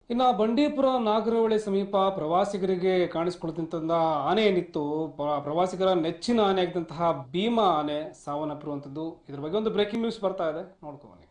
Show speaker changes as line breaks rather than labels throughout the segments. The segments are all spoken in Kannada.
ಇನ್ನು ಬಂಡೀಪುರ ನಾಗರಹೊಳೆ ಸಮೀಪ ಪ್ರವಾಸಿಗರಿಗೆ ಕಾಣಿಸಿಕೊಳ್ಳುತ್ತಿದ್ದಂತಹ ಆನೆ ಏನಿತ್ತು ಪ್ರ- ಪ್ರವಾಸಿಗರ ನೆಚ್ಚಿನ ಆನೆ ಆಗಿದ್ದಂತಹ ಭೀಮಾ ಆನೆ ಸಾವನ್ನಪ್ಪಿರುವಂಥದ್ದು ಇದ್ರ ಬಗ್ಗೆ ಒಂದು ಬ್ರೇಕಿಂಗ್ ನ್ಯೂಸ್ ಬರ್ತಾ ಇದೆ ನೋಡ್ಕೊ ಬನ್ನಿ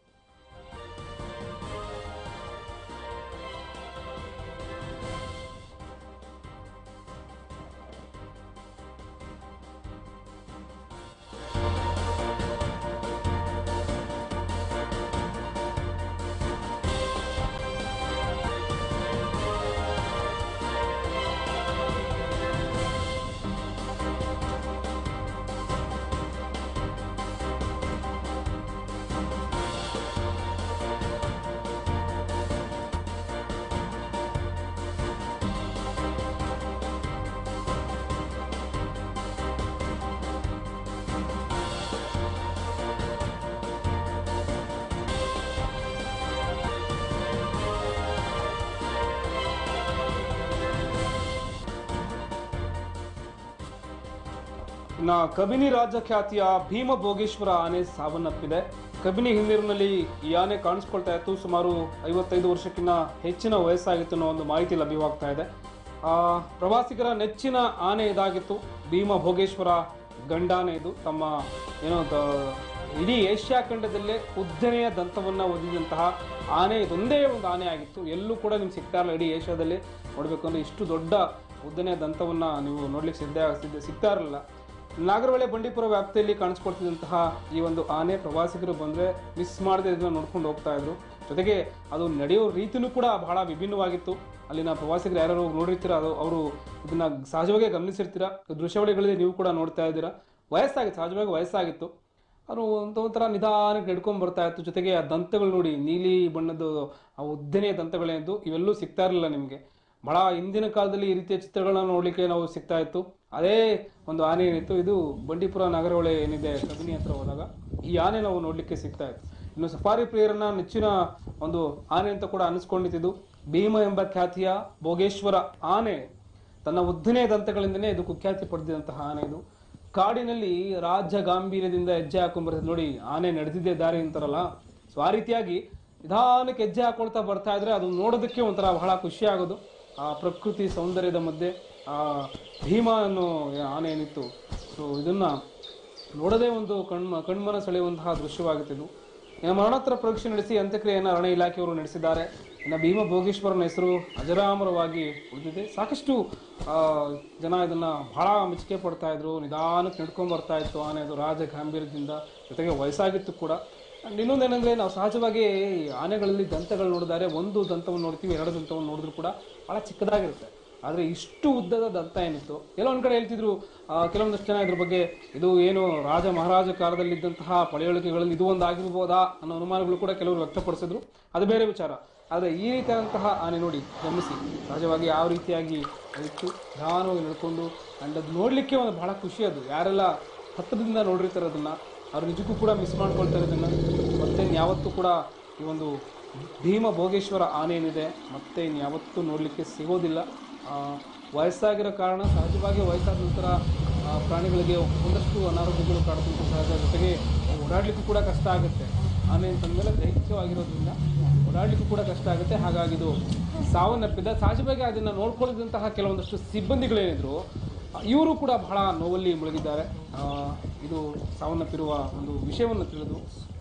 ಇನ್ನ ಕಬಿನಿ ರಾಜ್ಯ ಖ್ಯಾತಿಯ ಭೀಮ ಭೋಗೇಶ್ವರ ಆನೆ ಸಾವನ್ನಪ್ಪಿದೆ ಕಬಿನಿ ಹಿನ್ನೀರಿನಲ್ಲಿ ಈ ಆನೆ ಕಾಣಿಸ್ಕೊಳ್ತಾ ಇತ್ತು ಸುಮಾರು ಐವತ್ತೈದು ವರ್ಷಕ್ಕಿಂತ ಹೆಚ್ಚಿನ ವಯಸ್ಸಾಗಿತ್ತು ಅನ್ನೋ ಒಂದು ಮಾಹಿತಿ ಲಭ್ಯವಾಗ್ತಾ ಇದೆ ಆ, ಪ್ರವಾಸಿಗರ ನೆಚ್ಚಿನ ಆನೆ ಇದಾಗಿತ್ತು ಭೀಮ ಭೋಗೇಶ್ವರ ಗಂಡಾನೆ ಇದು ತಮ್ಮ ಏನೋ ದ- ಇಡೀ ಏಷ್ಯಾ ಖಂಡದಲ್ಲೇ ಉದ್ದನೆಯ ದಂತವನ್ನ ಹೊಂದಿದಂತಹ ಆನೆ ಇದೊಂದೇ ಒಂದು ಆನೆ ಆಗಿತ್ತು ಎಲ್ಲೂ ಕೂಡ ನಿಮ್ಗೆ ಸಿಗ್ತಾ ಇರಲಿಲ್ಲ ಇಡೀ ಏಷ್ಯಾದಲ್ಲಿ ನೋಡ್ಬೇಕು ಅಂದ್ರೆ ಇಷ್ಟು ದೊಡ್ಡ ಉದ್ದನೆಯ ದಂತವನ್ನ ನೀವು ನೋಡ್ಲಿಕ್ಕೆ ಸಿದ್ಧ ಸಿದ್ಧ ಸಿಗ್ತಾ ಇರಲಿಲ್ಲ ನಾಗರಹೊಳೆ ಬಂಡೀಪುರ ವ್ಯಾಪ್ತಿಯಲ್ಲಿ ಕಾಣಿಸ್ಕೊಳ್ತಿದ್ದಂತಹ ಈ ಒಂದು ಆನೆ ಪ್ರವಾಸಿಗರು ಬಂದ್ರೆ ಮಿಸ್ ಮಾಡದೆ ಇದನ್ನ ನೋಡ್ಕೊಂಡು ಹೋಗ್ತಾ ಇದ್ರು ಜೊತೆಗೆ ಅದು ನಡೆಯೋ ರೀತಿನೂ ಕೂಡ ಬಹಳ ವಿಭಿನ್ನವಾಗಿತ್ತು ಅಲ್ಲಿನ ಪ್ರವಾಸಿಗರು ಯಾರು ನೋಡಿರ್ತೀರ ಅದು ಅವರು ಇದನ್ನ ಸಹಜವಾಗಿ ಗಮನಿಸಿರ್ತೀರ ದೃಶ್ಯಾವಳಿಗಳಲ್ಲಿ ನೀವು ಕೂಡ ನೋಡ್ತಾ ಇದ್ದೀರಾ ವಯಸ್ಸಾಗಿತ್ತು ಸಹಜವಾಗಿ ವಯಸ್ಸಾಗಿತ್ತು ಅದು ಒಂದು ಒಂಥರ ನಿಧಾನಕ್ಕೆ ನಡ್ಕೊಂಡ್ ಬರ್ತಾ ಇತ್ತು ಜೊತೆಗೆ ಆ ದಂತಗಳು ನೋಡಿ ನೀಲಿ ಬಣ್ಣದ ಆ ಉದ್ದನೆಯ ದಂತಗಳೇನಿದ್ದು ಇವೆಲ್ಲೂ ಸಿಗ್ತಾ ಇರಲಿಲ್ಲ ನಿಮಗೆ ಬಹಳ ಹಿಂದಿನ ಕಾಲದಲ್ಲಿ ಈ ರೀತಿಯ ಚಿತ್ರಗಳನ್ನ ನೋಡ್ಲಿಕ್ಕೆ ನಾವು ಸಿಗ್ತಾ ಇತ್ತು ಅದೇ ಒಂದು ಆನೆ ಏನಿತ್ತು ಇದು ಬಂಡೀಪುರ ನಾಗರಹೊಳೆ ಏನಿದೆ ಕಬಿನಿ ಹತ್ರ ಹೋದಾಗ ಈ ಆನೆ ನಾವು ನೋಡ್ಲಿಕ್ಕೆ ಸಿಗ್ತಾ ಇತ್ತು ಇನ್ನು ಸಫಾರಿ ಪ್ರಿಯರನ್ನ ನೆಚ್ಚಿನ ಒಂದು ಆನೆ ಅಂತ ಕೂಡ ಅನಿಸ್ಕೊಂಡಿದ್ದು ಭೀಮ ಎಂಬ ಖ್ಯಾತಿಯ ಭೋಗೇಶ್ವರ ಆನೆ ತನ್ನ ಉದ್ದನೆಯ ದಂತಗಳಿಂದನೇ ಇದು ಕುಖ್ಯಾತಿ ಪಡೆದಿದಂತಹ ಆನೆ ಇದು ಕಾಡಿನಲ್ಲಿ ರಾಜ್ಯ ಗಾಂಭೀರ್ಯದಿಂದ ಹೆಜ್ಜೆ ಹಾಕೊಂಡ್ ಬರ್ತದೆ ನೋಡಿ ಆನೆ ನಡೆದಿದ್ದೆ ದಾರಿ ಅಂತಾರಲ್ಲ ಸೊ ಆ ರೀತಿಯಾಗಿ ನಿಧಾನಕ್ಕೆ ಹೆಜ್ಜೆ ಹಾಕೊಳ್ತಾ ಬರ್ತಾ ಇದ್ರೆ ಅದು ನೋಡೋದಕ್ಕೆ ಒಂಥರ ಬಹಳ ಖುಷಿ ಆಗೋದು ಆ ಪ್ರಕೃತಿ ಸೌಂದರ್ಯದ ಮಧ್ಯೆ ಆ ಭೀಮ ಅನ್ನೋ ಆನೆ ಏನಿತ್ತು ಸೊ ಇದನ್ನ ನೋಡೋದೇ ಒಂದು ಕಣ್ಮ ಕಣ್ಮನ ಸೆಳೆಯುವಂತಹ ದೃಶ್ಯವಾಗಿತ್ತು ಇನ್ನು ಮರಣೋತ್ತರ ಪರೀಕ್ಷೆ ನಡೆಸಿ ಅಂತ್ಯಕ್ರಿಯೆಯನ್ನು ಅರಣ್ಯ ಇಲಾಖೆಯವರು ನಡೆಸಿದ್ದಾರೆ ಇನ್ನು ಭೀಮ ಭೋಗೇಶ್ವರನ ಹೆಸರು ಅಜರಾಮರವಾಗಿ ಉಳಿದಿದೆ ಸಾಕಷ್ಟು ಆ, ಜನ ಇದನ್ನ ಬಹಳ ಮೆಚ್ಚುಗೆ ಪಡ್ತಾ ಇದ್ರು ನಿಧಾನಕ್ಕೆ ನಡ್ಕೊಂಡ್ ಬರ್ತಾ ಇತ್ತು ಆನೆ ಅದು ರಾಜ ಗಾಂಭೀರ್ಯದಿಂದ ಜೊತೆಗೆ ವಯಸ್ಸಾಗಿತ್ತು ಕೂಡ ಅಂಡ್ ಇನ್ನೊಂದೇನೆಂದ್ರೆ ನಾವು ಸಹಜವಾಗಿ ಈ ಆನೆಗಳಲ್ಲಿ ದಂತಗಳು ನೋಡಿದರೆ ಒಂದು ದಂತವನ್ನು ನೋಡ್ತೀವಿ ಎರಡು ದಂತವನ್ನು ನೋಡಿದ್ರು ಕೂಡ ಬಹಳ ಚಿಕ್ಕದಾಗಿರುತ್ತೆ ಆದ್ರೆ ಇಷ್ಟು ಉದ್ದದ ದಂತ ಏನಿತ್ತು ಎಲ್ಲೋ ಒಂದ್ ಕಡೆ ಹೇಳ್ತಿದ್ರು ಆ, ಕೆಲವೊಂದಷ್ಟು ಜನ ಇದ್ರ ಬಗ್ಗೆ ಇದು ಏನು ರಾಜ ಮಹಾರಾಜ ಕಾಲದಲ್ಲಿದ್ದಂತಹ ಪಳೆಯುಳಿಕೆಗಳಲ್ಲಿ ಇದು ಒಂದು ಆಗಿರ್ಬೋದಾ ಅನ್ನೋ ಅನುಮಾನಗಳು ಕೂಡ ಕೆಲವರು ವ್ಯಕ್ತಪಡಿಸಿದ್ರು ಅದು ಬೇರೆ ವಿಚಾರ ಆದ್ರೆ ಈ ರೀತಿಯಾದಂತಹ ಆನೆ ನೋಡಿ ಗಮನಿಸಿ ಸಹಜವಾಗಿ ಯಾವ ರೀತಿಯಾಗಿ ಇತ್ತು ನಿಧಾನವಾಗಿ ನಡ್ಕೊಂಡು ಅಂಡ್ ಅದು ನೋಡ್ಲಿಕ್ಕೆ ಒಂದು ಬಹಳ ಖುಷಿ ಅದು ಯಾರೆಲ್ಲ ಹತ್ತಿರದಿಂದ ನೋಡಿರ್ತಾರೆ ಅದನ್ನ ಅವ್ರು ನಿಜಕ್ಕೂ ಕೂಡ ಮಿಸ್ ಮಾಡ್ಕೊಳ್ತಾರೆ ಇದನ್ನ ಮತ್ತೆ ಯಾವತ್ತೂ ಕೂಡ ಈ ಒಂದು ಭೀಮ ಭೋಗೇಶ್ವರ ಆನೆ ಏನಿದೆ ಮತ್ತೆ ಇನ್ಯಾವತ್ತೂ ನೋಡಲಿಕ್ಕೆ ಸಿಗೋದಿಲ್ಲ ಆ, ವಯಸ್ಸಾಗಿರೋ ಕಾರಣ ಸಹಜವಾಗಿ ವಯಸ್ಸಾದ ನಂತರ ಆ, ಪ್ರಾಣಿಗಳಿಗೆ ಒಂದಷ್ಟು ಅನಾರೋಗ್ಯಗಳು ಕಾಡುತ್ತಂತ ಸಹಜ ಜೊತೆಗೆ ಓಡಾಡಲಿಕ್ಕೂ ಕೂಡ ಕಷ್ಟ ಆಗುತ್ತೆ ಆನೆ ಅಂತಂದಮೇಲೆ ದೈಹಿಕವಾಗಿರೋದ್ರಿಂದ ಓಡಾಡಲಿಕ್ಕೂ ಕೂಡ ಕಷ್ಟ ಆಗುತ್ತೆ ಹಾಗಾಗಿ ಇದು ಸಾವನ್ನಪ್ಪಿದೆ ಸಹಜವಾಗಿ ಅದನ್ನು ನೋಡ್ಕೊಳ್ಳಿದಂತಹ ಕೆಲವೊಂದಷ್ಟು ಸಿಬ್ಬಂದಿಗಳೇನಿದ್ರು ಇವರು ಕೂಡ ಬಹಳ ನೋವಲ್ಲಿ ಮುಳುಗಿದ್ದಾರೆ ಆ, ಇದು ಸಾವನ್ನಪ್ಪಿರುವ ಒಂದು ವಿಷಯವನ್ನು ತಿಳಿದು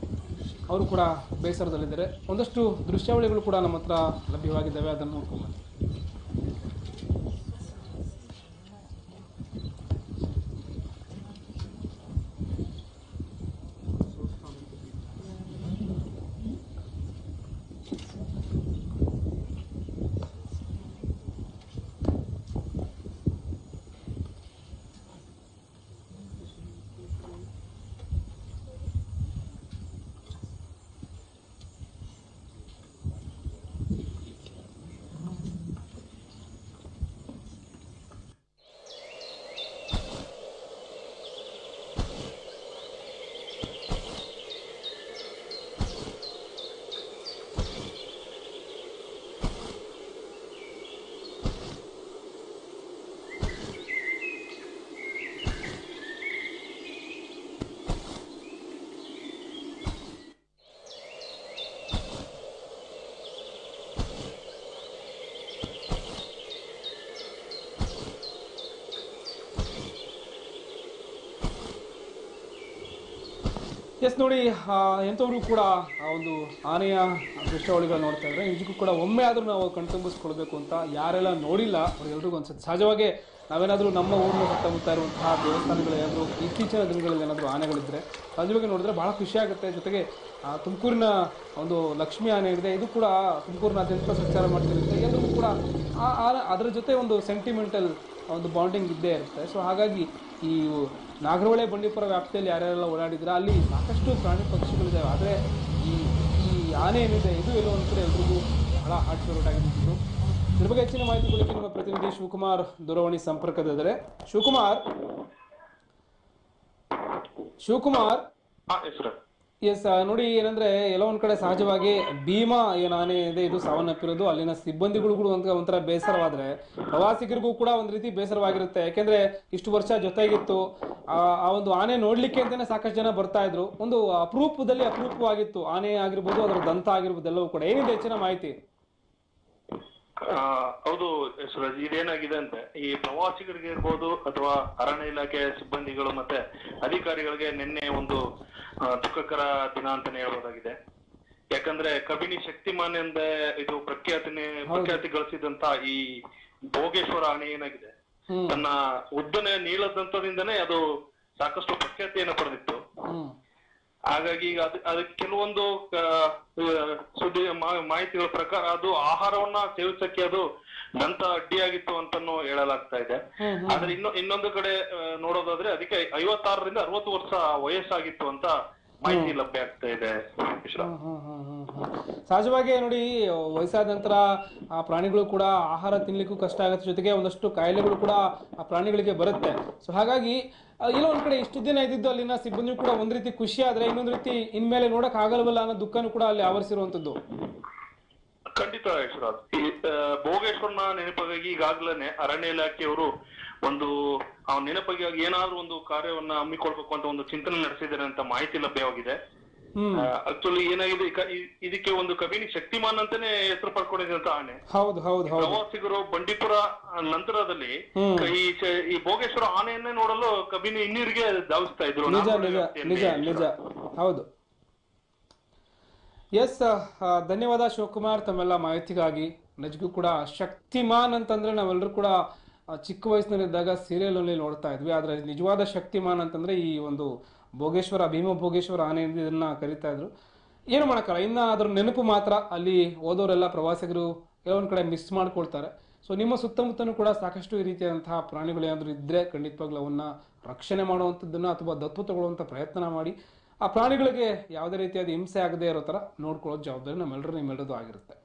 ಅವರು ಕೂಡ ಬೇಸರದಲ್ಲಿದ್ದಾರೆ ಒಂದಷ್ಟು ದೃಶ್ಯಾವಳಿಗಳು ಕೂಡ ನಮ್ಮ ಹತ್ರ ಲಭ್ಯವಾಗಿದ್ದಾವೆ ಅದನ್ನು ನೋಡ್ಕೊಂಬನ್ನಿ ಎಸ್ ನೋಡಿ ಆ, ಎಂಥವ್ರು ಕೂಡ ಆ ಒಂದು ಆನೆಯ ದೃಶ್ಯಾವಳಿಗಳು ನೋಡ್ತಾ ಇದ್ರೆ ನಿಜಕ್ಕೂ ಕೂಡ ಒಮ್ಮೆ ಆದರೂ ನಾವು ಕಣ್ತುಂಬಿಸ್ಕೊಳ್ಬೇಕು ಅಂತ ಯಾರೆಲ್ಲ ನೋಡಿಲ್ಲ ಅವ್ರಿಗೆಲ್ರಿಗೂ ಅನ್ಸುತ್ತೆ ಸಹಜವಾಗಿ ನಾವೇನಾದರೂ ನಮ್ಮ ಊರಿನ ಸುತ್ತಮುತ್ತ ಇರುವಂತಹ ದೇವಸ್ಥಾನಗಳು ಏನಾದರೂ ಇತ್ತೀಚಿನ ದಿನಗಳಲ್ಲಿ ಏನಾದರೂ ಆನೆಗಳಿದ್ರೆ ಸಹಜವಾಗಿ ನೋಡಿದ್ರೆ ಬಹಳ ಖುಷಿ ಆಗುತ್ತೆ ಜೊತೆಗೆ ಆ, ತುಮಕೂರಿನ ಒಂದು ಲಕ್ಷ್ಮಿ ಆನೆ ಇದೆ ಇದು ಕೂಡ ತುಮಕೂರಿನಾದ್ಯಂತ ಸಂಚಾರ ಮಾಡ್ತಿರುತ್ತೆ ಎಲ್ಲರಿಗೂ ಕೂಡ ಆ ಆ- ಅದರ ಜೊತೆ ಒಂದು ಸೆಂಟಿಮೆಂಟಲ್ ಒಂದು ಬಾಂಡಿಂಗ್ ಇದ್ದೇ ಇರುತ್ತೆ ಸೊ ಹಾಗಾಗಿ ಈ ನಾಗರಹೊಳೆ ಬಂಡೀಪುರ ವ್ಯಾಪ್ತಿಯಲ್ಲಿ ಯಾರ್ಯಾರೆಲ್ಲ ಓಡಾಡಿದ್ರೆ ಅಲ್ಲಿ ಸಾಕಷ್ಟು ಪ್ರಾಣಿ ಪಕ್ಷಿಗಳಿದ್ದಾವೆ ಆದರೆ ಈ ಈ ಆನೆ ಏನಿದೆ ಇದು ಎಲ್ಲೋ ಒಂದು ಕಡೆ ಎಲ್ರಿಗೂ ಬಹಳ ಹಾಟ್ ಫೇವ್ರೇಟ್ ಆಗಿದ್ದು ಇದ್ರ ಬಗ್ಗೆ ಹೆಚ್ಚಿನ ಮಾಹಿತಿ ಕೊಡಲಿಕ್ಕೆ ನಮ್ಮ ಪ್ರತಿನಿಧಿ ಶಿವಕುಮಾರ್ ದೂರವಾಣಿ ಸಂಪರ್ಕದಿದ್ದಾರೆ ಶಿವಕುಮಾರ್ ಶಿವಕುಮಾರ್
ಹಾ ಹೆಸರು
ಎಸ್ ನೋಡಿ ಏನಂದ್ರೆ ಎಲ್ಲೋ ಒಂದ್ ಕಡೆ ಸಹಜವಾಗಿ ಭೀಮಾ ಏನ್ ಆನೆ ಇದೆ ಇದು ಸಾವನ್ನಪ್ಪಿರೋದು ಅಲ್ಲಿನ ಸಿಬ್ಬಂದಿಗಳು ಕೂಡ ಒಂದ್ ಒಂಥರ ಬೇಸರವಾದ್ರೆ ಪ್ರವಾಸಿಗರಿಗೂ ಕೂಡ ಒಂದ್ ರೀತಿ ಬೇಸರವಾಗಿರುತ್ತೆ ಯಾಕೆಂದ್ರೆ ಇಷ್ಟು ವರ್ಷ ಜೊತೆಗಿತ್ತು ಆ ಆ ಒಂದು ಆನೆ ನೋಡ್ಲಿಕ್ಕೆ ಅಂತಾನೆ ಸಾಕಷ್ಟು ಜನ ಬರ್ತಾ ಇದ್ರು ಒಂದು ಅಪರೂಪದಲ್ಲಿ ಅಪರೂಪವಾಗಿತ್ತು ಆನೆ ಆಗಿರ್ಬೋದು ಅದರ ದಂತ ಆಗಿರ್ಬೋದು ಎಲ್ಲವೂ ಕೂಡ ಏನಿದೆ ಹೆಚ್ಚಿನ ಮಾಹಿತಿ
ಆ, ಹೌದು ಸುರಜ್ ಇದೇನಾಗಿದೆ ಅಂದ್ರೆ ಈ ಪ್ರವಾಸಿಗರಿಗೆ ಇರ್ಬೋದು ಅಥವಾ ಅರಣ್ಯ ಇಲಾಖೆ ಸಿಬ್ಬಂದಿಗಳು ಮತ್ತೆ ಅಧಿಕಾರಿಗಳಿಗೆ ನಿನ್ನೆ ಒಂದು ಆ, ದುಃಖಕರ ದಿನ ಅಂತಾನೆ ಹೇಳ್ಬೋದಾಗಿದೆ ಯಾಕಂದ್ರೆ ಕಬಿನಿ ಶಕ್ತಿಮಾನ್ ಎಂದೇ ಇದು ಪ್ರಖ್ಯಾತಿನೇ ಪ್ರಖ್ಯಾತಿ ಗಳಿಸಿದಂತ ಈ ಭೋಗೇಶ್ವರ ಆನೆ ಏನಾಗಿದೆ
ಹ್ಮ್
ತನ್ನ ಉದ್ದನೆಯ ನೀಳದಂತದಿಂದನೇ ಅದು ಸಾಕಷ್ಟು ಪ್ರಖ್ಯಾತಿಯನ್ನು ಪಡೆದಿತ್ತು
ಹ್ಮ್
ಹಾಗಾಗಿ ಈಗ ಅದ್ ಅದಕ್ಕೆ ಕೆಲವೊಂದು ಆ, ಆ, ಸುದ್ದಿ ಮಾ- ಮಾಹಿತಿಗಳ ಪ್ರಕಾರ ಅದು ಆಹಾರವನ್ನ ಸೇವಿಸಕ್ಕೆ ಅದು ದಂತ ಅಡ್ಡಿಯಾಗಿತ್ತು ಅಂತಾನು ಹೇಳಲಾಗ್ತಾ ಇದೆ
ಹ್ಮ್ ಹ್ಮ್
ಆದ್ರೆ ಇನ್ನು ಇನ್ನೊಂದು ಕಡೆ ಆ, ನೋಡೋದಾದ್ರೆ ಅದಕ್ಕೆ ಐವತ್ತಾರರಿಂದ ಅರವತ್ತು ವರ್ಷ ವಯಸ್ಸಾಗಿತ್ತು ಅಂತ ಮಾಹಿತಿ ಲಭ್ಯ ಆಗ್ತಾ ಇದೆ ಮಿಶ್ರಾ
ಹ್ಮ್, ಹ್ಮ್, ಹ್ಮ್, ಹ್ಮ್, ಹ್ಮ್. ಸಹಜವಾಗಿ ನೋಡಿ ವಯಸ್ಸಾದ ನಂತರ ಆ ಪ್ರಾಣಿಗಳು ಕೂಡ ಆಹಾರ ತಿನ್ಲಿಕ್ಕೂ ಕಷ್ಟ ಆಗುತ್ತೆ ಜೊತೆಗೆ ಒಂದಷ್ಟು ಕಾಯಿಲೆಗಳು ಕೂಡ ಆ ಪ್ರಾಣಿಗಳಿಗೆ ಬರುತ್ತೆ ಸೊ ಹಾಗಾಗಿ ಆ, ಎಲ್ಲೋ ಒಂದ್ ಕಡೆ ಇಷ್ಟು ದಿನ ಇದ್ದಿದ್ದು ಅಲ್ಲಿನ ಸಿಬ್ಬಂದಿ ಕೂಡ ಒಂದ್ ರೀತಿ ಖುಷಿ ಆದ್ರೆ ಇನ್ನೊಂದ್ ರೀತಿ ಇನ್ಮೇಲೆ ನೋಡಕ್ ಆಗಲ್ವಲ್ಲ ಅನ್ನೋ ದುಃಖನೂ ಕೂಡ ಅಲ್ಲಿ ಆವರಿಸಿರುವಂತದ್ದು
ಖಂಡಿತ ಯಶ್ವರಾಜ್ ಈ ಆ, ಭೋಗೇಶ್ವರನ ನೆನಪಿಗಾಗಿ ಈಗಾಗ್ಲೇನೆ ಅರಣ್ಯ ಇಲಾಖೆಯವರು ಒಂದು ಆ ನೆನಪಿಗಾಗಿ ಏನಾದ್ರೂ ಒಂದು ಕಾರ್ಯವನ್ನ ಹಮ್ಮಿಕೊಳ್ಬೇಕು ಅಂತ ಒಂದು ಚಿಂತನೆ ನಡೆಸಿದ್ದಾರೆ ಅಂತ ಮಾಹಿತಿ ಲಭ್ಯವಾಗಿದೆ
ಹ್ಮ್
ಆಕ್ಚುಲಿ ಏನಾಗಿದೆ ಈಗ ಈ- ಇದಕ್ಕೆ ಒಂದು ಕಬಿನಿ ಶಕ್ತಿಮಾನ್ ಅಂತಾನೆ ಹೆಸರು ಪಡ್ಕೊಂಡಿದ್ದಂತ ಆನೆ
ಹೌದು ಹೌದು ಹೌದು
ಪ್ರವಾಸಿಗರು ಬಂಡೀಪುರ ನಂತರದಲ್ಲಿ
ಹ್ಮ್.
ಈ ಚ- ಈ ಭೋಗೇಶ್ವರ ಆನೆಯನ್ನೇ ನೋಡಲು ಕಬಿನಿ ಹಿನ್ನೀರಿಗೆ ಧಾವಿಸ್ತಾ ಇದ್ರು
ನಿಜ
ನಾಲ್ಕೂವರೆ
ನಿಜ
ವ್ಯಾಪ್ತಿಯಲ್ಲಿ.
ನಿಜ ನಿಜ ಹೌದು ಎಸ್ ಧನ್ಯವಾದ ಶಿವಕುಮಾರ್ ತಮ್ಮೆಲ್ಲ ಮಾಹಿತಿಗಾಗಿ ನಿಜಕ್ಕೂ ಕೂಡ ಶಕ್ತಿಮಾನ್ ಅಂತಂದ್ರೆ ನಾವೆಲ್ಲರೂ ಕೂಡ ಆ, ಚಿಕ್ಕ ವಯಸ್ಸಿನಲ್ಲಿದ್ದಾಗ ಸೀರಿಯಲ್ ಅಲ್ಲಿ ನೋಡ್ತಾ ಇದ್ವಿ ಆದ್ರೆ ನಿಜವಾದ ಶಕ್ತಿಮಾನ್ ಅಂತಂದ್ರೆ ಈ ಒಂದು ಭೋಗೇಶ್ವರ ಭೀಮ ಭೋಗೇಶ್ವರ ಆನೆ ಎಂದು ಇದನ್ನ ಕರಿತಾ ಇದ್ರು ಏನು ಮಾಡಕ್ಕಲ್ಲ ಇನ್ನ ಅದ್ರ ನೆನಪು ಮಾತ್ರ ಅಲ್ಲಿ ಓದೋರೆಲ್ಲ ಪ್ರವಾಸಿಗರು ಕೆಲವೊಂದ್ ಕಡೆ ಮಿಸ್ ಮಾಡ್ಕೊಳ್ತಾರೆ ಸೊ ನಿಮ್ಮ ಸುತ್ತಮುತ್ತನೂ ಕೂಡ ಸಾಕಷ್ಟು ಈ ರೀತಿಯಾದಂತಹ ಪ್ರಾಣಿಗಳು ಏನಾದರೂ ಇದ್ರೆ ಖಂಡಿತವಾಗ್ಲೂ ಅವನ್ನ ರಕ್ಷಣೆ ಮಾಡುವಂಥದ್ದನ್ನ ಅಥವಾ ದತ್ತು ತಗೊಳ್ಳುವಂಥ ಪ್ರಯತ್ನ ಮಾಡಿ ಆ ಪ್ರಾಣಿಗಳಿಗೆ ಯಾವುದೇ ರೀತಿಯಾದ ಹಿಂಸೆ ಆಗದೇ ಇರೋ ಥರ ನೋಡ್ಕೊಳ್ಳೋ ಜವಾಬ್ದಾರಿ ನಮ್ಮೆಲ್ಲರೂ ನಿಮ್ಮೆಲ್ಲರದು ಆಗಿರುತ್ತೆ